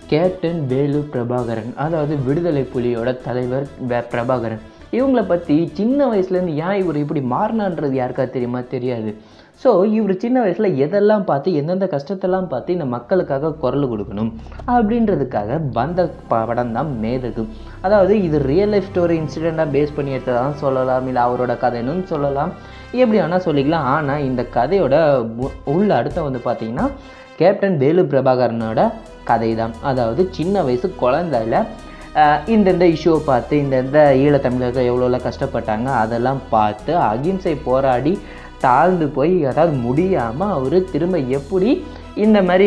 captain Velu Prabhakaran அதாவது விடுதலை புலியோட தலைவர் வே- பிரபாகரன் இவங்கள பற்றி சின்ன வயசுலேருந்து ஏன் இவர் இப்படி மாறினான்றது யாருக்கா தெரியுமா தெரியாது ஸோ இவர் சின்ன வயசில் எதெல்லாம் பார்த்து எந்தெந்த கஷ்டத்தெல்லாம் பார்த்து இந்த மக்களுக்காக குரல் கொடுக்கணும் அப்படின்றதுக்காக வந்த படம் தான் மேதகு அதாவது இது ரியல் லைஃப் ஸ்டோரி இன்சிடெண்ட்டாக பேஸ் பண்ணி எடுத்ததான் சொல்லலாம் இல்லை அவரோட கதைன்னு சொல்லலாம் எப்படி வேணால் சொல்லிக்கலாம் ஆனால் இந்த கதையோட உ- உள்ள அடுத்த வந்து பார்த்தீங்கன்னா கேப்டன் வேலு பிரபாகரனோட கதை தான் அதாவது சின்ன வயசு குழந்தையில ஆஹ், இந்தந்த இஷ்யூவை பார்த்து இந்தந்த ஈழத்தமிழர்கள் எவ்வளோலாம் கஷ்டப்பட்டாங்க அதெல்லாம் பார்த்து அகிம்சை போராடி தாழ்ந்து போய் அதாவது முடியாமல் அவர் திரும்ப எப்படி இந்த மாதிரி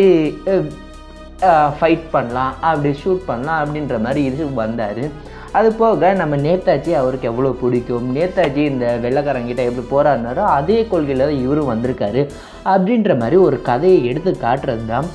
ஃபைட் பண்ணலாம் அப்படி ஷூட் பண்ணலாம் அப்படின்ற மாதிரி இது வந்தார் அது போக நம்ம நேதாஜி அவருக்கு எவ்வளோ பிடிக்கும் நேதாஜி இந்த வெள்ளைக்காரங்கிட்ட எப்படி போராடினாரோ அதே கொள்கையில் தான் இவரும் வந்திருக்காரு அப்படின்ற மாதிரி ஒரு கதையை எடுத்து காட்டுறது தான்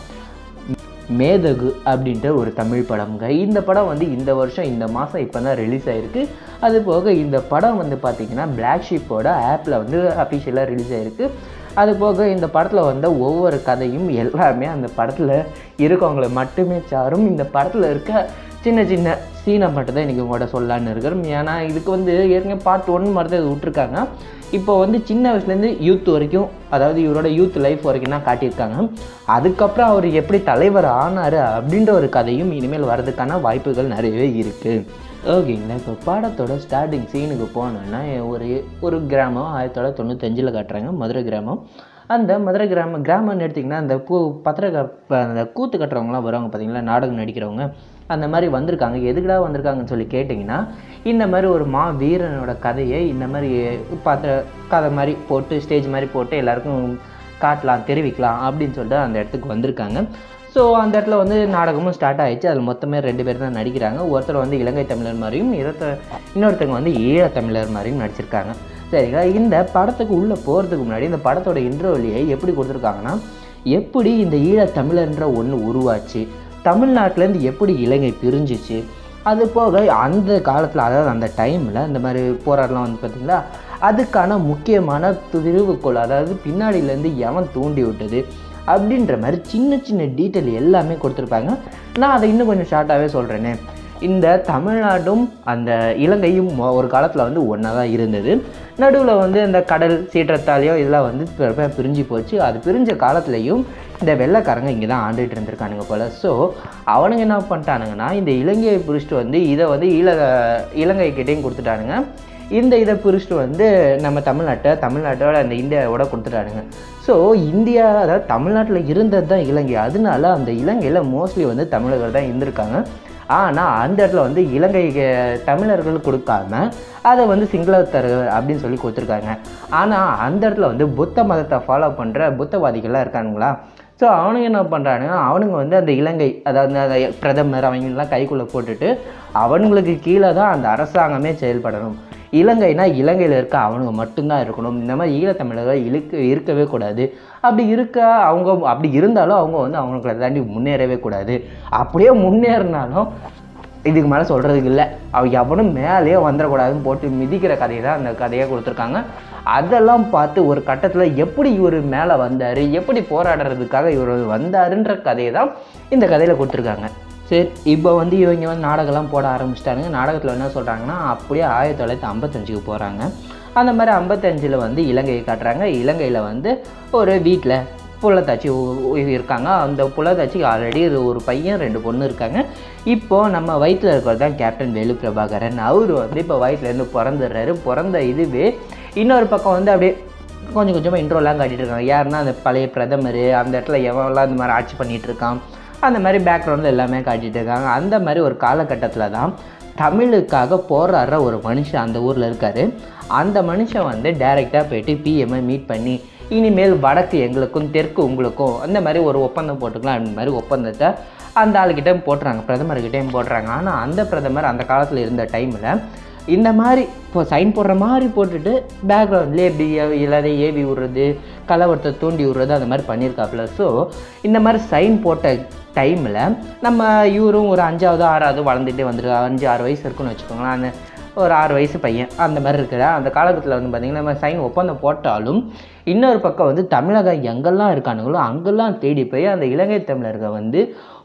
மேதகு அப்படின்ற ஒரு தமிழ் படம்ங்க இந்த படம் வந்து இந்த வருஷம் இந்த மாதம் இப்போ தான் ரிலீஸ் ஆயிருக்கு அது போக இந்த படம் வந்து பார்த்திங்கன்னா பிளாக் ஷீப்போட ஆப்பில் வந்து அஃபிஷியலாக ரிலீஸ் ஆயிருக்கு அது போக இந்த படத்தில் வந்த ஒவ்வொரு கதையும் எல்லாமே அந்த படத்தில் இருக்கவங்கள மட்டுமே சாரும் இந்த படத்தில் இருக்க சின்ன சின்ன சீனை மட்டும் தான் இன்றைக்கி உங்கள்கிட்ட சொல்லலான்னு இருக்கிறோம் ஏன்னா இதுக்கு வந்து ஏற்கனவே பார்ட் ஒன் மாதிரி தான் இது விட்ருக்காங்க இப்போ வந்து சின்ன வயசுலேருந்து யூத் வரைக்கும் அதாவது இவரோட யூத் லைஃப் வரைக்கும் தான் காட்டியிருக்காங்க அதுக்கப்புறம் அவர் எப்படி தலைவர் ஆனார் அப்படின்ற ஒரு கதையும் இனிமேல் வர்றதுக்கான வாய்ப்புகள் நிறையவே இருக்குது ஓகேங்களா இப்போ படத்தோட ஸ்டார்டிங் சீனுக்கு போனோன்னா ஒரு ஒரு கிராமம் ஆயிரத்தி தொள்ளாயிரத்தி தொண்ணூத்தஞ்சில் காட்டுறாங்க மதுரை கிராமம் அந்த மதுரை கிராம கிராமம்னு எடுத்திங்கன்னா அந்த பூ பத்திரிக்கை அந்த கூத்து கட்டுறவங்களாம் வருவாங்க பார்த்தீங்களா நாடகம் நடிக்கிறவங்க அந்த மாதிரி வந்திருக்காங்க எதுக்குடா வந்திருக்காங்கன்னு சொல்லி கேட்டிங்கன்னா இந்த மாதிரி ஒரு மா வீரனோட கதையை இந்த மாதிரி பாத்திர கதை மாதிரி போட்டு ஸ்டேஜ் மாதிரி போட்டு எல்லாருக்கும் காட்டலாம் தெரிவிக்கலாம் அப்படின்னு சொல்லிட்டு அந்த இடத்துக்கு வந்திருக்காங்க ஸோ அந்த இடத்துல வந்து நாடகமும் ஸ்டார்ட் ஆயிடுச்சு அதில் மொத்தமே ரெண்டு பேர் தான் நடிக்கிறாங்க ஒருத்தர் வந்து இலங்கை தமிழர் மாதிரியும் இருத்த இன்னொருத்தவங்க வந்து ஈழத்தமிழர் மாதிரியும் நடிச்சிருக்காங்க சரிங்களா இந்த படத்துக்கு உள்ளே போகிறதுக்கு முன்னாடி இந்த படத்தோட இன்ட்ரோவிலேயே எப்படி கொடுத்துருக்காங்கன்னா எப்படி இந்த ஈழத்தமிழர்ன்ற ஒன்று உருவாச்சு தமிழ்நாட்டிலேருந்து எப்படி இலங்கை பிரிஞ்சிச்சு அது போக அந்த காலத்தில் அதாவது அந்த டைமில் இந்த மாதிரி போராடலாம் வந்து பார்த்தீங்களா அதுக்கான முக்கியமான திருவுக்கோள் அதாவது பின்னாடியிலேருந்து எவன் தூண்டி விட்டது அப்படின்ற மாதிரி சின்ன சின்ன டீட்டெயில் எல்லாமே கொடுத்துருப்பாங்க நான் அதை இன்னும் கொஞ்சம் ஷார்ட்டாகவே சொல்கிறேனே இந்த தமிழ்நாடும் அந்த இலங்கையும் மொ- ஒரு காலத்தில் வந்து ஒன்றா தான் இருந்தது நடுவில் வந்து இந்த கடல் சீற்றத்தாலேயோ இதெல்லாம் வந்து பி- பி- பிரிஞ்சு போச்சு அது பிரிஞ்ச காலத்துலேயும் இந்த வெள்ளைக்காரங்க இங்கே தான் ஆண்டுகிட்டு இருந்திருக்கானுங்க போல் ஸோ அவனுங்க என்ன பண்ணிட்டானுங்கன்னா இந்த இலங்கையை பிரிச்சுட்டு வந்து இதை வந்து ஈழ இலங்கைக்கிட்டேயும் கொடுத்துட்டானுங்க இந்த இதை பிரிச்சுட்டு வந்து நம்ம தமிழ்நாட்டை தமிழ்நாட்டோட அந்த இந்தியாவோட கொடுத்துட்டானுங்க ஸோ இந்தியா அதாவது தமிழ்நாட்டில் இருந்தது தான் இலங்கை அதனால அந்த இலங்கையில் மோஸ்ட்லி வந்து தமிழர்கள் தான் இருந்திருக்காங்க ஆனால் அந்த இடத்துல வந்து இலங்கை தமிழர்கள் கொடுக்காம அதை வந்து சிங்களத்தர்கள் அப்படின்னு சொல்லி கொடுத்துருக்காங்க ஆனால் அந்த இடத்துல வந்து புத்த மதத்தை ஃபாலோ பண்ணுற புத்தவாதிகள்லாம் இருக்கானுங்களா ஸோ அவனுங்க என்ன பண்ணுறானுங்க அவனுங்க வந்து அந்த இலங்கை அதாவது அந்த பிரதமர் அவங்களெலாம் கைக்குள்ளே போட்டுட்டு அவனுங்களுக்கு கீழே தான் அந்த அரசாங்கமே செயல்படணும் இலங்கைனா இலங்கையில் இருக்க அவனுங்க மட்டும்தான் இருக்கணும் இந்த மாதிரி ஈழத்தமிழர்கள் இழுக்க இருக்கவே கூடாது அப்படி இருக்க அவங்க அப்படி இருந்தாலும் அவங்க வந்து அவங்களை தாண்டி முன்னேறவே கூடாது அப்படியே முன்னேறினாலும் இதுக்கு மேலே சொல்கிறதுக்கு இல்லை அவ எவனும் மேலேயே வந்துடக்கூடாதுன்னு போட்டு மிதிக்கிற கதையை தான் அந்த கதையை கொடுத்துருக்காங்க அதெல்லாம் பார்த்து ஒரு கட்டத்தில் எப்படி இவர் மேலே வந்தார் எப்படி போராடுறதுக்காக இவர் வந்தாருன்ற கதையை தான் இந்த கதையில் கொடுத்துருக்காங்க சரி இப்போ வந்து இவங்க வந்து நாடகம்லாம் போட ஆரம்பிச்சிட்டாங்க நாடகத்தில் என்ன சொல்கிறாங்கன்னா அப்படியே ஆயிரத்தி தொள்ளாயிரத்தி ஐம்பத்தஞ்சுக்கு போகிறாங்க அந்த மாதிரி ஐம்பத்தஞ்சில் வந்து இலங்கையை காட்டுறாங்க இலங்கையில் வந்து ஒரு வீட்டில் புள்ளத்தாச்சி உ- உ- இருக்காங்க அந்த புள்ளத்தாச்சிக்கு ஆல்ரெடி ஒரு பையன் ரெண்டு பொண்ணு இருக்காங்க இப்போது நம்ம வயிற்றில் இருக்கிறது தான் கேப்டன் வேலு பிரபாகரன் அவர் வந்து இப்போ வயிற்றுலேருந்து பிறந்துடுறாரு பிறந்த இதுவே இன்னொரு பக்கம் வந்து அப்படியே கொஞ்சம் கொஞ்சமாக இன்ட்ரோலாம் காட்டிட்டு இருக்காங்க யாருன்னா அந்த பழைய பிரதமர் அந்த இடத்துல எவன்லாம் இந்த மாதிரி ஆட்சி பண்ணிட்டு இருக்கான் அந்த மாதிரி பேக்ரவுண்டில் எல்லாமே காட்டிட்டு இருக்காங்க அந்த மாதிரி ஒரு காலகட்டத்தில் தான் தமிழுக்காக போராடுற ஒரு மனுஷன் அந்த ஊரில் இருக்கார் அந்த மனுஷன் வந்து டைரெக்டாக போயிட்டு பிஎம்ஐ மீட் பண்ணி இனிமேல் வடக்கு எங்களுக்கும் தெற்கு உங்களுக்கும் அந்த மாதிரி ஒரு ஒப்பந்தம் போட்டுக்கலாம் அந்த மாதிரி ஒப்பந்தத்தை அந்த ஆளுக்கிட்ட போட்டுறாங்க பிரதமர்கிட்டையும் போடுறாங்க ஆனால் அந்த பிரதமர் அந்த காலத்தில் இருந்த டைமில் இந்த மாதிரி இப்போ சைன் போடுற மாதிரி போட்டுட்டு பேக்ரவுண்ட்லேயே இப்படி ஏ- எல்லாரையும் ஏவி விடுறது கலவரத்தை தூண்டி விடுறது அந்த மாதிரி பண்ணியிருக்காப்புல ஸோ இந்த மாதிரி சைன் போட்ட டைமில் நம்ம இவரும் ஒரு அஞ்சாவது ஆறாவது வளர்ந்துட்டே வந்துருக்கு அஞ்சு ஆறு வயசு இருக்குன்னு வச்சுக்கோங்களேன் அந்த ஒரு ஆறு வயசு பையன் அந்த மாதிரி இருக்கிற அந்த காலகட்டத்தில் வந்து பார்த்திங்கன்னா நம்ம சைன் ஒப்பந்தம் போட்டாலும் இன்னொரு பக்கம் வந்து தமிழகம் எங்கெல்லாம் இருக்கானுங்களோ அங்கெல்லாம் தேடி போய் அந்த இலங்கை தமிழர்கள் வந்து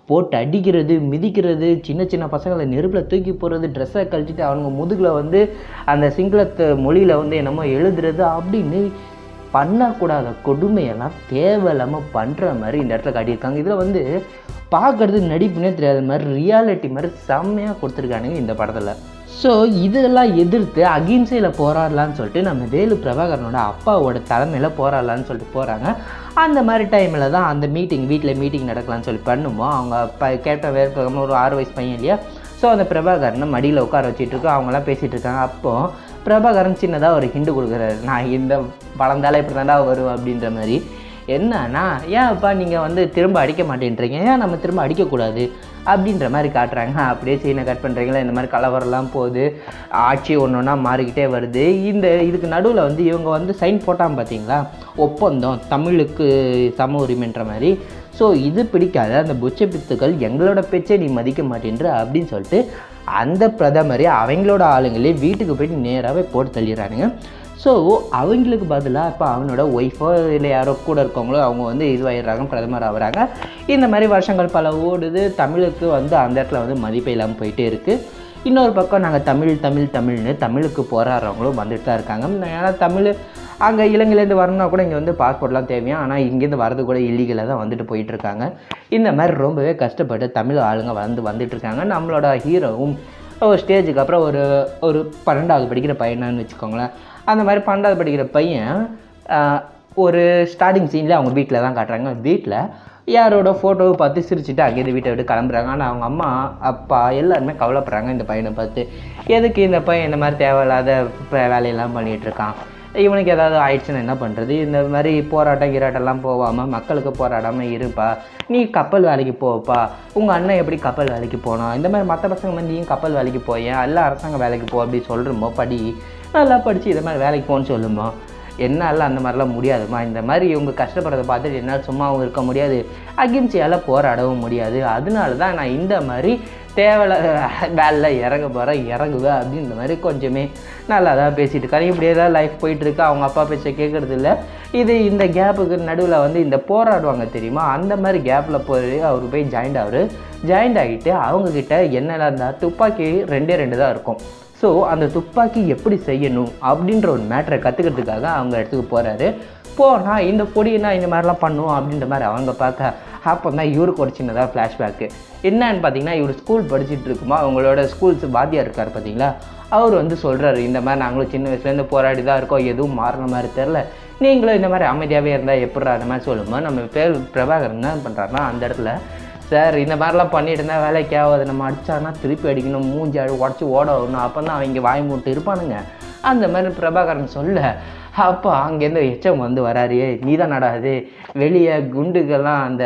போட்டு அடிக்கிறது மிதிக்கிறது சின்ன சின்ன பசங்களை நெருப்பில் தூக்கி போடுறது ட்ரெஸ்ஸை கழிச்சிட்டு அவங்க முதுகில் வந்து அந்த சிங்களத்து மொழியில் வந்து என்னமோ எழுதுறது அப்படின்னு பண்ணக்கூடாத கொடுமையெல்லாம் தேவையில்லாமல் பண்ணுற மாதிரி இந்த இடத்துல காட்டியிருக்காங்க இதில் வந்து பார்க்கறது நடிப்புனே தெரியாத மாதிரி ரியாலிட்டி மாதிரி செம்மையாக கொடுத்துருக்கானுங்க இந்த படத்தில் ஸோ இதெல்லாம் எதிர்த்து அகிம்சையில் போராடலான்னு சொல்லிட்டு நம்ம வேலு பிரபாகரனோட அப்பாவோட தலைமையில் போராடலான்னு சொல்லிட்டு போகிறாங்க அந்த மாதிரி டைமில் தான் அந்த மீட்டிங் வீட்டில் மீட்டிங் நடக்கலாம்னு சொல்லி பண்ணுமோ அவங்க அப்பா கேட்ட வேறு ஒரு ஆறு வயசு பையன் இல்லையா ஸோ அந்த பிரபாகரனை மடியில் உட்கார வச்சிட்டு இருக்கோம் அவங்களாம் பேசிகிட்டு இருக்காங்க அப்போது பிரபாகரன் சின்னதாக ஒரு ஹிண்டு கொடுக்குறாரு நான் இந்த வளர்ந்தாலே இப்படி தாண்டா வரும் அப்படின்ற மாதிரி என்னன்னா ஏன் அப்பா நீங்கள் வந்து திரும்ப அடிக்க மாட்டேன்றீங்க ஏன் நம்ம திரும்ப அடிக்கக்கூடாது அப்படின்ற மாதிரி காட்டுறாங்க அப்படியே சீனை கட் பண்ணுறீங்களா இந்த மாதிரி கலவரம்லாம் போகுது ஆட்சி ஒன்று ஒன்றா மாறிக்கிட்டே வருது இந்த இதுக்கு நடுவில் வந்து இவங்க வந்து சைன் போட்டாங்க பார்த்தீங்களா ஒப்பந்தம் தமிழுக்கு சம உரிமைன்ற மாதிரி ஸோ இது பிடிக்காத அந்த புச்ச பித்துக்கள் எங்களோட பேச்சை நீ மதிக்க மாட்டேன்ற அப்படின்னு சொல்லிட்டு அந்த பிரதமரே அவங்களோட ஆளுங்களே வீட்டுக்கு போயிட்டு நேராகவே போட்டு தள்ளிடுறானுங்க ஸோ அவங்களுக்கு பதிலாக இப்போ அவனோட ஒய்ஃபோ இல்லை யாரோ கூட இருக்கவங்களோ அவங்க வந்து இதுவாகிடுறாங்க பிரதமர் ஆகுறாங்க இந்த மாதிரி வருஷங்கள் பல ஓடுது தமிழுக்கு வந்து அந்த இடத்துல வந்து மதிப்பே இல்லாமல் போயிட்டே இருக்குது இன்னொரு பக்கம் நாங்கள் தமிழ் தமிழ் தமிழ்னு தமிழுக்கு போராடுறவங்களும் வந்துட்டு தான் இருக்காங்க ஏன்னா தமிழ் அங்கே இலங்கையிலேருந்து வரணும்னா கூட இங்கே வந்து பாஸ்போர்ட்லாம் தேவையா ஆனால் இங்கேருந்து வரது கூட இல்லீகலாக தான் வந்துட்டு போயிட்டு இருக்காங்க இந்த மாதிரி ரொம்பவே கஷ்டப்பட்டு தமிழ் ஆளுங்க வந்து வந்துட்டு இருக்காங்க நம்மளோட ஹீரோவும் ஒரு ஸ்டேஜுக்கு அப்புறம் ஒரு ஒரு பன்னெண்டாவது படிக்கிற பையனான்னு வச்சுக்கோங்களேன் அந்த மாதிரி பன்னெண்டாவது படிக்கிற பையன் ஆஹ், ஒரு ஸ்டார்டிங் சீனில் அவங்க வீட்டில் தான் காட்டுறாங்க வீட்டில் யாரோட ஃபோட்டோவை பார்த்து சிரிச்சுட்டு அங்கேருந்து வீட்டை விட்டு கிளம்புறாங்க ஆனால் அவங்க அம்மா அப்பா எல்லாருமே கவலைப்படுறாங்க இந்த பையனை பார்த்து எதுக்கு இந்த பையன் இந்த மாதிரி தேவையில்லாத ப- வேலையெல்லாம் பண்ணிகிட்டு இருக்கான் இவனுக்கு ஏதாவது ஆயிடுச்சுன்னா என்ன பண்ணுறது இந்த மாதிரி போராட்டம் கிராட்டம்லாம் போகாமல் மக்களுக்கு போராடாமல் இருப்பா நீ கப்பல் வேலைக்கு போப்பா உங்கள் அண்ணன் எப்படி கப்பல் வேலைக்கு போனான் இந்த மாதிரி மற்ற பசங்க வந்து நீயும் கப்பல் வேலைக்கு போயேன் எல்லாம் அரசாங்க வேலைக்கு போ அப்படி சொல்கிறோமோ படி நல்லா படித்து இந்த மாதிரி வேலைக்கு போன்னு சொல்லுமோ என்னால் அந்த மாதிரிலாம் முடியாதும்மா இந்த மாதிரி இவங்க கஷ்டப்படுறத பார்த்துட்டு என்னால் சும்மாவும் இருக்க முடியாது அகிம்சையால் போராடவும் முடியாது அதனால தான் நான் இந்த மாதிரி தேவையில்ல வேலையில் இறங்க போகிறேன் இறங்குவேன் அப்படின்ற மாதிரி கொஞ்சமே நல்லா தான் பேசிகிட்டு இருக்காரு இப்படியே தான் லைஃப் போயிட்டுருக்கு அவங்க அப்பா பேச்சை கேட்குறது இல்ல இது இந்த கேப்புக்கு நடுவில் வந்து இந்த போராடுவாங்க தெரியுமா அந்த மாதிரி கேப்பில் போய் அவர் போய் ஜாயின்ட் ஆகுரு ஜாயின்ட் ஆகிட்டு அவங்கக்கிட்ட என்னெல்லாம் இருந்தால் துப்பாக்கி ரெண்டே ரெண்டு தான் இருக்கும் ஸோ அந்த துப்பாக்கி எப்படி செய்யணும் அப்படின்ற ஒரு மேட்டரை கற்றுக்கிறதுக்காக அவங்க இடத்துக்கு போகிறாரு போனால் இந்த பொடினா இந்த மாதிரிலாம் பண்ணுவோம் அப்படின்ற மாதிரி அவங்க பார்க்க அப்போ தான் இவருக்கு ஒரு சின்னதாக ஃப்ளாஷ்பேக்கு என்னன்னு பார்த்தீங்கன்னா இவர் ஸ்கூல் படிச்சுட்டு இருக்குமா அவங்களோட ஸ்கூல்ஸ் வாத்தியார் இருக்கார் பார்த்தீங்களா அவர் வந்து சொல்கிறாரு இந்த மாதிரி நாங்களும் சின்ன வயசுலேருந்து போராடி தான் இருக்கோம் எதுவும் மாறின மாதிரி தெரில நீங்களும் இந்த மாதிரி அமைதியாகவே இருந்தால் எப்படிறா அந்த மாதிரி சொல்லும்போது நம்ம பேர் பிரபாகரன் என்ன பண்ணுறாருன்னா அந்த இடத்துல சார் இந்த மாதிரிலாம் பண்ணிட்டு இருந்தால் வேலைக்கு ஆகாது நம்ம அடிச்சானா திருப்பி அடிக்கணும் மூஞ்சி அழு உடச்சி ஓட வரணும் அப்போ தான் அவங்க வாய் மூட்டு இருப்பானுங்க அந்த மாதிரி பிரபாகரன் சொல்ல அப்போ அங்கேருந்து எச்சம் வந்து வராரு நீ தான் நடாது வெளியே குண்டுக்கெல்லாம் அந்த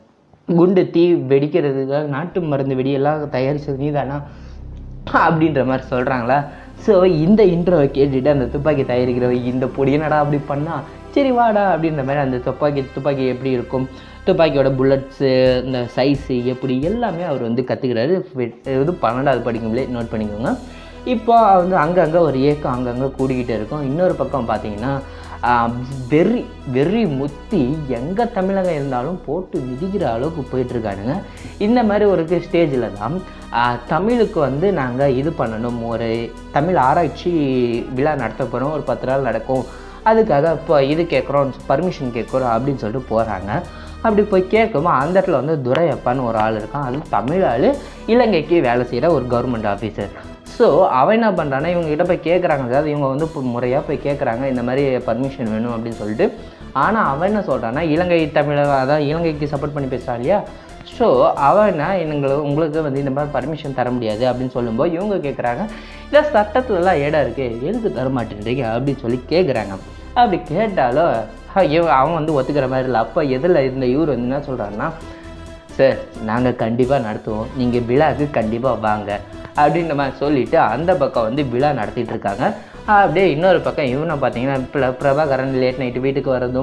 குண்டு தீ வெடிக்கிறதுக்காக நாட்டு மருந்து வெடியெல்லாம் தயாரிச்சது நீ தானா அப்படின்ற மாதிரி சொல்கிறாங்களா ஸோ இந்த இன்ட்ரோவை கேட்டுட்டு அந்த துப்பாக்கி தயாரிக்கிறவ இந்த பொடி என்னடா அப்படி பண்ணா சரி வாடா அப்படின்ற மாதிரி அந்த துப்பாக்கி துப்பாக்கி எப்படி இருக்கும் துப்பாக்கியோட புல்லட்ஸு இந்த சைஸு எப்படி எல்லாமே அவர் வந்து கற்றுக்கிறாரு இது பன்னெண்டாவது படிக்கும்போதே நோட் பண்ணிக்கோங்க இப்போ வந்து அங்கங்கே ஒரு ஏக்கம் அங்கங்கே கூடிக்கிட்டே இருக்கும் இன்னொரு பக்கம் பார்த்தீங்கன்னா வெறி வெறி முத்தி எங்கே தமிழகம் இருந்தாலும் போட்டு மிதிக்கிற அளவுக்கு போயிட்டுருக்கானுங்க இந்த மாதிரி ஒரு ஸ்டேஜில் தான் ஆஹ், தமிழுக்கு வந்து நாங்கள் இது பண்ணணும் ஒரு தமிழ் ஆராய்ச்சி விழா நடத்த போகிறோம் ஒரு பத்து நாள் நடக்கும் அதுக்காக இப்போ இது கேட்குறோம் பர்மிஷன் கேட்குறோம் அப்படின்னு சொல்லிட்டு போகிறாங்க அப்படி போய் கேட்கும்போது அந்த இடத்துல வந்து துரையப்பான்னு ஒரு ஆள் இருக்கான் அது தமிழ் ஆள் இலங்கைக்கு வேலை செய்கிற ஒரு கவர்மெண்ட் ஆஃபீஸர் ஸோ அவன் என்ன பண்ணுறான்னா இவங்க கிட்ட போய் கேட்குறாங்க அதாவது இவங்க வந்து இப்போ முறையாக போய் கேட்குறாங்க இந்த மாதிரி பர்மிஷன் வேணும் அப்படின்னு சொல்லிட்டு ஆனால் அவன் என்ன சொல்கிறான்னா இலங்கை தமிழக அதான் இலங்கைக்கு சப்போர்ட் பண்ணி பேசுகிறான் இல்லையா ஸோ அவன் என்ன எங்களுக்கு உங்களுக்கு வந்து இந்த மாதிரி பர்மிஷன் தர முடியாது அப்படின்னு சொல்லும்போது இவங்க கேட்குறாங்க இதான் சட்டத்துலலாம் இடம் இருக்குது எதுக்கு தர மாட்டேன்றீங்க அப்படின்னு சொல்லி கேட்குறாங்க அப்படி கேட்டாலும் அஹ், இவன் அவன் வந்து ஒத்துக்கிற மாதிரி இல்லை அப்போ எதில் இந்த இவர் வந்து என்ன சொல்கிறாருன்னா சார் நாங்கள் கண்டிப்பாக நடத்துவோம் நீங்கள் விழாக்கு கண்டிப்பாக வாங்க அப்படின்ற மாதிரி சொல்லிட்டு அந்த பக்கம் வந்து விழா நடத்திட்டு இருக்காங்க அப்படியே இன்னொரு பக்கம் இவனை பார்த்தீங்கன்னா பிர- பிரபாகரன் லேட் நைட்டு வீட்டுக்கு வரதும்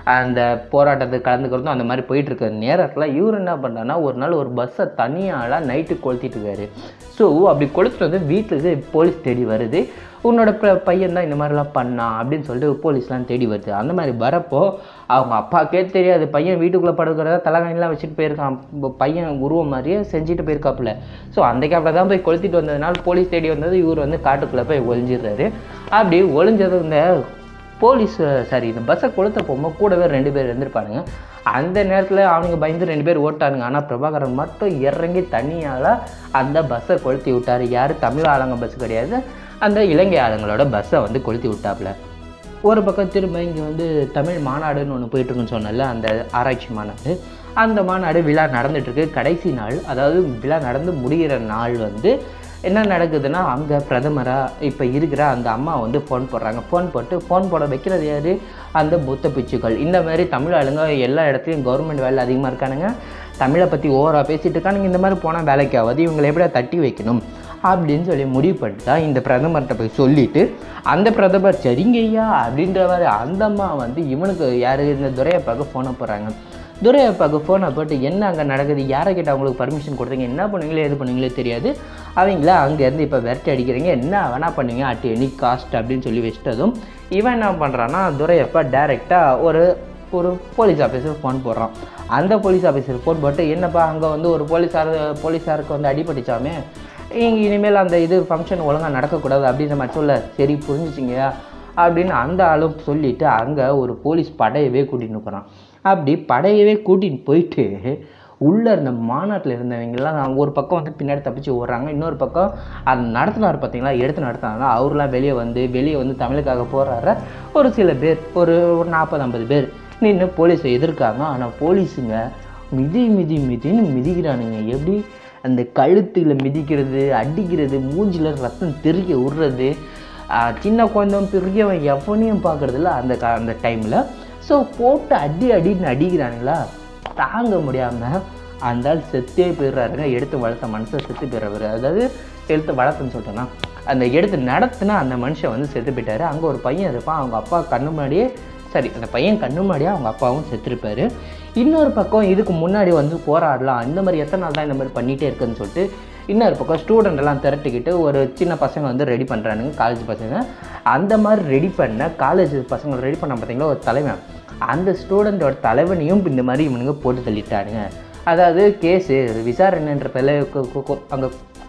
அந்த போராட்டத்துக்கு கலந்துக்கிறதும் அந்த மாதிரி போயிட்டு இருக்க நேரத்தில் இவர் என்ன பண்ணுறாருன்னா ஒரு நாள் ஒரு பஸ்ஸை தனியாலாம் நைட்டு கொளுத்திட்டு இருக்காரு ஸோ அப்படி கொளுத்துட்டு வந்து வீட்டுக்கு போலீஸ் தேடி வருது உன்னோட ப பையன் தான் இந்த மாதிரிலாம் பண்ணான் அப்படின்னு சொல்லிட்டு போலீஸ்லாம் தேடி வருது அந்த மாதிரி வரப்போ அவங்க அப்பாக்கே தெரியாது பையன் வீட்டுக்குள்ளே படுக்கிறத தலைகாணிலாம் வச்சுட்டு போயிருக்கான் ப- பையன் உருவம் மாதிரியே செஞ்சுட்டு போயிருக்காப்புல ஸோ அந்த கேப்பில் தான் போய் கொளுத்திட்டு வந்ததுனால போலீஸ் தேடி வந்தது இவர் வந்து காட்டுக்குள்ளே போய் ஒளிஞ்சிடுறாரு அப்படி ஒளிஞ்சது இந்த போலீஸ் சாரி இந்த பஸ்ஸை கொளுத்த போகும்போது கூடவே ரெண்டு பேர் இருந்திருப்பானுங்க அந்த நேரத்தில் அவனுங்க பயந்து ரெண்டு பேர் ஓட்டானுங்க ஆனால் பிரபாகரன் மட்டும் இறங்கி தனியால் அந்த பஸ்ஸை கொளுத்தி விட்டார் யார் தமிழ் ஆளுங்க பஸ் கிடையாது அந்த இலங்கை ஆளுங்களோட பஸ்ஸை வந்து கொளுத்தி விட்டாப்புல ஒரு பக்கம் திரும்ப இங்கே வந்து தமிழ் மாநாடுன்னு ஒன்று போயிட்டுருக்குன்னு சொன்னல அந்த ஆராய்ச்சி மாநாடு அந்த மாநாடு விழா நடந்துட்டுருக்கு கடைசி நாள் அதாவது விழா நடந்து முடிகிற நாள் வந்து என்ன நடக்குதுன்னா அங்கே பிரதமராக இப்போ இருக்கிற அந்த அம்மா வந்து ஃபோன் போடுறாங்க ஃபோன் போட்டு ஃபோன் போட வைக்கிறது யார் அந்த புத்த பிச்சுக்கள் இந்த மாதிரி தமிழ் ஆளுங்க எல்லா இடத்துலையும் கவர்மெண்ட் வேலை அதிகமாக இருக்கானுங்க தமிழை பற்றி ஓவராக பேசிட்டு இருக்கானுங்க இந்த மாதிரி போனால் வேலைக்கு ஆகாது இவங்களை எப்படியா தட்டி வைக்கணும் அப்படின்னு சொல்லி முடிவு பண்ணிட்டு தான் இந்த பிரதமர்கிட்ட போய் சொல்லிட்டு அந்த பிரதமர் சரிங்க ஐயா அப்படின்ற மாதிரி அந்த அம்மா வந்து இவனுக்கு யார் இந்த துரையப்பாவுக்கு ஃபோனை போடுறாங்க துரையப்பாவுக்கு ஃபோனை போட்டு என்ன அங்கே நடக்குது யாரை கிட்ட அவங்களுக்கு பர்மிஷன் கொடுத்தீங்க என்ன பண்ணுவீங்களோ எது பண்ணுவீங்களோ தெரியாது அவங்கள அங்கேருந்து இப்போ விரட்டி அடிக்கிறீங்க என்ன வேணா பண்ணுவீங்க அட் எனி காஸ்ட் அப்படின்னு சொல்லி வச்சிட்டதும் இவன் என்ன பண்ணுறான்னா துரையப்பா டேரெக்டாக ஒரு ஒரு போலீஸ் ஆஃபீஸர் ஃபோன் போடுறான் அந்த போலீஸ் ஆஃபீஸர் ஃபோன் போட்டு என்னப்பா அங்கே வந்து ஒரு போலீஸார் போலீஸாருக்கு வந்து அடிபட்டுச்சாமே இங்க இனிமேல் அந்த இது ஃபங்க்ஷன் ஒழுங்காக நடக்கக்கூடாது அப்படின்ற மாதிரி சொல்ல சரி புரிஞ்சுச்சிங்கயா அப்படின்னு அந்த ஆளும் சொல்லிட்டு அங்கே ஒரு போலீஸ் படையவே கூட்டின்னு போகிறான் அப்படி படையவே கூட்டின்னு போயிட்டு உள்ளே இருந்த மாநாட்டில் இருந்தவங்கெல்லாம் ஒரு பக்கம் வந்து பின்னாடி தப்பிச்சு ஓடுறாங்க இன்னொரு பக்கம் அந்த நடத்தினார் பார்த்தீங்களா எடுத்து நடத்தினாங்க அவர்லாம் வெளியே வந்து வெளியே வந்து தமிழுக்காக போராடுற ஒரு சில பேர் ஒரு ஒரு நாற்பது ஐம்பது பேர் நின்று போலீஸை எதிர்க்காங்க ஆனால் போலீஸுங்க மிதி மிதி மிதின்னு மிதிக்கிறானுங்க எப்படி அந்த கழுத்துல மிதிக்கிறது அடிக்கிறது மூஞ்சில ரத்தம் தெறிக்க விடுறது ஆஹ் சின்ன குழந்தைவன் பெரியவன் எவனையும் பார்க்கறதில்ல அந்த கா அந்த டைமில் ஸோ போட்டு அடி அடின்னு அடிக்கிறானுங்களா தாங்க முடியாமல் அந்த ஆள் செத்தே போயிடுறாருங்க எடுத்து வளர்த்த மனுஷன் செத்து போயிடுறாரு அதாவது எடுத்து வளர்த்துன்னு சொல்லிட்டோன்னா அந்த எடுத்து நடத்துனா அந்த மனுஷன் வந்து செத்து போயிட்டாரு அங்கே ஒரு பையன் இருப்பான் அவங்க அப்பா கண்ணு முன்னாடியே சரி அந்த பையன் கண்ணு முன்னாடியே அவங்க அப்பாவும் செத்துருப்பாரு இன்னொரு பக்கம் இதுக்கு முன்னாடி வந்து போராடலாம் இந்த மாதிரி எத்தனை நாள் தான் இந்த மாதிரி பண்ணிகிட்டே இருக்குன்னு சொல்லிட்டு இன்னொரு பக்கம் ஸ்டூடெண்ட் எல்லாம் திரட்டிக்கிட்டு ஒரு சின்ன பசங்க வந்து ரெடி பண்ணுறானுங்க காலேஜ் பசங்க அந்த மாதிரி ரெடி பண்ண காலேஜ் பசங்க ரெடி பண்ண பார்த்தீங்களா ஒரு தலைவன் அந்த ஸ்டூடெண்ட்டோட தலைவனையும் இந்த மாதிரி இவனுங்க போட்டு தள்ளிட்டானுங்க அதாவது கேஸு விசாரணைன்ற பேரில் அங்கே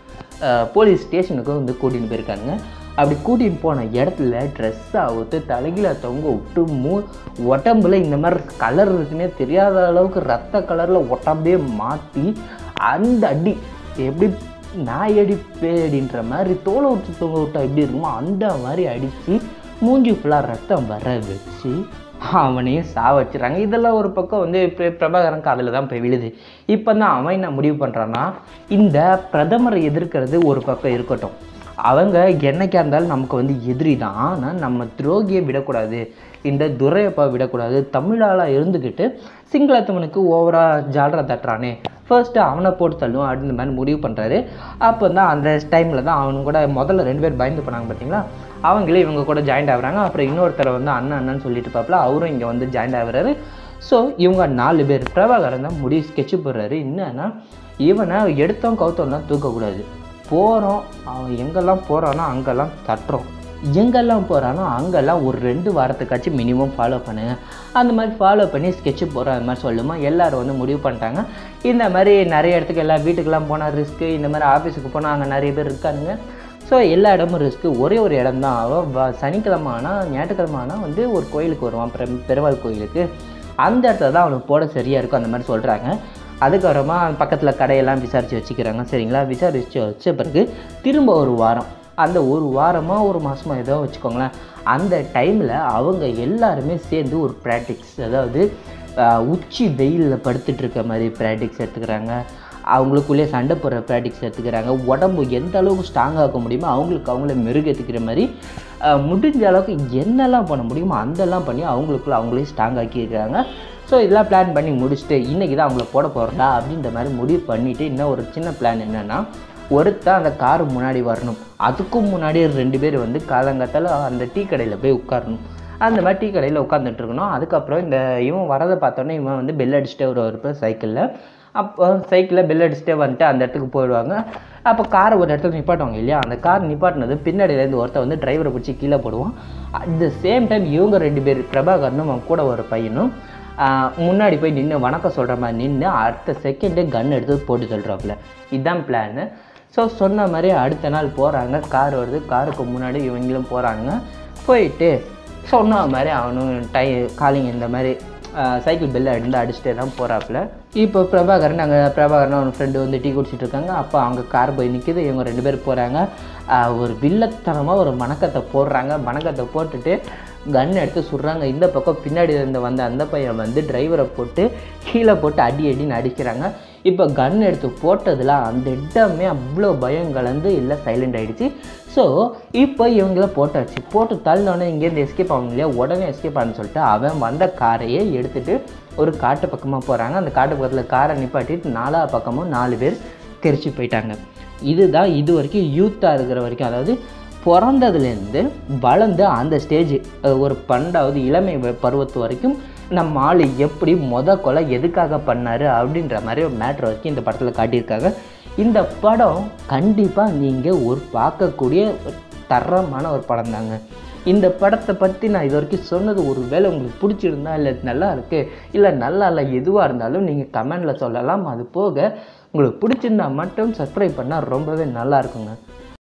போலீஸ் ஸ்டேஷனுக்கு வந்து கூட்டின்னு போயிருக்காங்க அப்படி கூட்டின்னு போன இடத்துல ட்ரெஸ் அவுத்து தலைகீழ தொங்க விட்டு மூ உடம்புல இந்த மாதிரி கலர் இருக்குன்னே தெரியாத அளவுக்கு ரத்த கலரில் உடம்பே மாற்றி அந்த அடி எப்படி நாய் அடி பேடின்ற மாதிரி தோலை விட்டு தொங்க விட்டா எப்படி இருக்குமோ அந்த மாதிரி அடித்து மூஞ்சி ஃபுல்லாக ரத்தம் வர வச்சு அவனையும் சாவச்சிடுறாங்க இதெல்லாம் ஒரு பக்கம் வந்து பிர- பிரபாகரன் காதில் தான் போய் விழுது இப்போ தான் அவன் என்ன முடிவு பண்ணுறான்னா இந்த பிரதமரை எதிர்க்கிறது ஒரு பக்கம் இருக்கட்டும் அவங்க என்னைக்கா இருந்தாலும் நமக்கு வந்து எதிரி தான் ஆனால் நம்ம துரோகியை விடக்கூடாது இந்த துரையப்பா விடக்கூடாது தமிழாளாக இருந்துக்கிட்டு சிங்களத்தவனுக்கு ஓவராக ஜாலரா தட்டுறானே ஃபர்ஸ்ட்டு அவனை போட்டு தள்ளுவோம் அப்படின்ற மாதிரி முடிவு பண்ணுறாரு அப்போ தான் அந்த டைமில் தான் அவனுங்க கூட முதல்ல ரெண்டு பேர் பயந்து போனாங்க பார்த்தீங்களா அவங்களே இவங்க கூட ஜாயின்ட் ஆகுறாங்க அப்புறம் இன்னொருத்தரை வந்து அண்ணன் அண்ணன் சொல்லிட்டு இருப்பாப்புல அவரும் இங்கே வந்து ஜாயின்ட் ஆகுறாரு ஸோ இவங்க நாலு பேர் பிரபாகரன் தான் முடிவு ஸ்கெட்சு போடுறாரு என்னன்னா இவனை எடுத்தோம் கவுத்தோம் தான் தூக்கக்கூடாது போகிறோம் அவன் எங்கெல்லாம் போகிறானோ அங்கெல்லாம் தட்டுறோம் எங்கெல்லாம் போகிறானோ அங்கெல்லாம் ஒரு ரெண்டு வாரத்துக்காச்சும் மினிமம் ஃபாலோ பண்ணுங்க அந்த மாதிரி ஃபாலோ பண்ணி ஸ்கெட்சு போடுற அந்த மாதிரி சொல்லுமா எல்லாரும் வந்து முடிவு பண்ணிட்டாங்க இந்த மாதிரி நிறைய இடத்துக்கு எல்லா வீட்டுக்கெல்லாம் போனால் ரிஸ்க்கு இந்த மாதிரி ஆஃபீஸுக்கு போனால் அங்கே நிறைய பேர் இருக்கானுங்க ஸோ எல்லா இடமும் ரிஸ்க்கு ஒரே ஒரு இடம் தான் அவன் வ- சனிக்கிழமை ஆனால் ஞாயிற்றுக்கிழமை ஆனால் வந்து ஒரு கோயிலுக்கு வருவான் பெரு பெருமாள் கோயிலுக்கு அந்த இடத்துல தான் அவனுக்கு போட சரியாக இருக்கும் அந்த மாதிரி சொல்கிறாங்க அதுக்கப்புறமா பக்கத்தில் கடையெல்லாம் விசாரித்து வச்சுக்கிறாங்க சரிங்களா விசாரித்து வச்ச பிறகு திரும்ப ஒரு வாரம் அந்த ஒரு வாரமாக ஒரு மாதமாக ஏதோ வச்சுக்கோங்களேன் அந்த டைமில் அவங்க எல்லாருமே சேர்ந்து ஒரு ப்ராக்டிக்ஸ் அதாவது ஆஹ், உச்சி வெயிலில் படுத்துட்டு இருக்க மாதிரி ப்ராக்டிக்ஸ் எடுத்துக்கிறாங்க அவங்களுக்குள்ளே சண்டை போடுற ப்ராக்டிக்ஸ் எடுத்துக்கிறாங்க உடம்பு எந்த அளவுக்கு ஸ்ட்ராங்காக இருக்க முடியுமோ அவங்களுக்கு அவங்கள மெருகேற்றிக்கிற மாதிரி ஆஹ், முடிஞ்ச அளவுக்கு என்னெல்லாம் பண்ண முடியுமோ அதெல்லாம் பண்ணி அவங்களுக்குள்ள அவங்களே ஸ்ட்ராங் ஆக்கியிருக்காங்க ஸோ இதெல்லாம் பிளான் பண்ணி முடிச்சுட்டு இன்றைக்கி தான் அவங்கள போட போகிறதா அப்படின்ற மாதிரி முடிவு பண்ணிவிட்டு இன்னும் ஒரு சின்ன பிளான் என்னென்னா ஒருத்தன் அந்த கார் முன்னாடி வரணும் அதுக்கும் முன்னாடி ரெண்டு பேர் வந்து காலங்காத்தால அந்த டீ கடையில் போய் உட்காரணும் அந்த மாதிரி டீ கடையில் உட்காந்துட்டு இருக்கணும் அதுக்கப்புறம் இந்த இவன் வரதை பார்த்தோன்னே இவன் வந்து பெல் அடிச்சுட்டே வருவார் சைக்கிளில் அப்போ சைக்கிளில் பெல் அடிச்சுட்டே வந்துட்டு அந்த இடத்துக்கு போயிடுவாங்க அப்போ காரை ஒரு இடத்துல நிப்பாட்டுவாங்க இல்லையா அந்த கார் நிப்பாட்டினது பின்னாடியிலேருந்து ஒருத்தர் வந்து டிரைவரை பிடிச்சி கீழே போடுவான் அட் த சேம் டைம் இவங்க ரெண்டு பேர் பிரபாகரனும் அவன் கூட ஒரு பையனும் ஆஹ், முன்னாடி போய் நின்று வணக்கம் சொல்கிற மாதிரி நின்று அடுத்த செகண்டே கன் எடுத்து போட்டு சொல்கிறாப்புல இதுதான் பிளான்னு ஸோ சொன்ன மாதிரி அடுத்த நாள் போகிறாங்க கார் வருது காருக்கு முன்னாடி இவங்களும் போகிறாங்க போயிட்டு சொன்ன மாதிரி அவனும் டை காலிங் இந்த மாதிரி சைக்கிள் பெல்ல அடிந்து அடிச்சுட்டே தான் போகிறாப்புல இப்போ பிரபாகரன் அங்கே பிரபாகரன் அவன் ஃப்ரெண்டு வந்து டீ குடிச்சிட்டு இருக்காங்க அப்போ அவங்க கார் போய் நிற்கிது இவங்க ரெண்டு பேர் போகிறாங்க ஒரு வில்லத்தனமாக ஒரு மணக்கத்தை போடுறாங்க மணக்கத்தை போட்டுட்டு கன் எடுத்து சுடுறாங்க இந்த பக்கம் பின்னாடி இருந்து வந்த அந்த பையன் வந்து டிரைவரை போட்டு கீழே போட்டு அடி அடின்னு அடிக்கிறாங்க இப்போ கன் எடுத்து போட்டதில் அந்த இடமே அவ்வளோ பயம் கலந்து இல்லை சைலண்ட் ஆயிடுச்சு ஸோ இப்போ இவங்கள போட்டாச்சு போட்டு தள்ளினோடனே இங்கேருந்து எஸ்கேப் ஆகணும் இல்லையா உடனே எஸ்கேப் ஆகணும்னு சொல்லிட்டு அவன் வந்த காரையே எடுத்துட்டு ஒரு காட்டு பக்கமாக போகிறாங்க அந்த காட்டு பக்கத்தில் காரை நிப்பாட்டிட்டு நாலா பக்கமும் நாலு பேர் தெரிச்சு போயிட்டாங்க இதுதான் இது வரைக்கும் யூத்தாக இருக்கிற வரைக்கும் அதாவது பிறந்ததுலேருந்து வளர்ந்து அந்த ஸ்டேஜ் ஒரு பன்னெண்டாவது இளமை வ- பருவத்து வரைக்கும் நம்ம ஆள் எப்படி மொத கொலை எதுக்காக பண்ணாரு அப்படின்ற மாதிரி ஒரு மேட்ரு வரைக்கும் இந்த படத்தில் காட்டியிருக்காங்க இந்த படம் கண்டிப்பாக நீங்கள் ஒரு பார்க்கக்கூடிய ஒரு தரமான ஒரு படம் தாங்க இந்த படத்தை பற்றி நான் இது வரைக்கும் சொன்னது ஒரு வேளை உங்களுக்கு பிடிச்சிருந்தா இல்லை நல்லா இருக்கு இல்லை நல்லா இல்லை எதுவாக இருந்தாலும் நீங்கள் கமெண்டில் சொல்லலாம் அது போக உங்களுக்கு பிடிச்சிருந்தா மட்டும் சப்ஸ்கிரைப் பண்ணால் ரொம்பவே நல்லா இருக்குங்க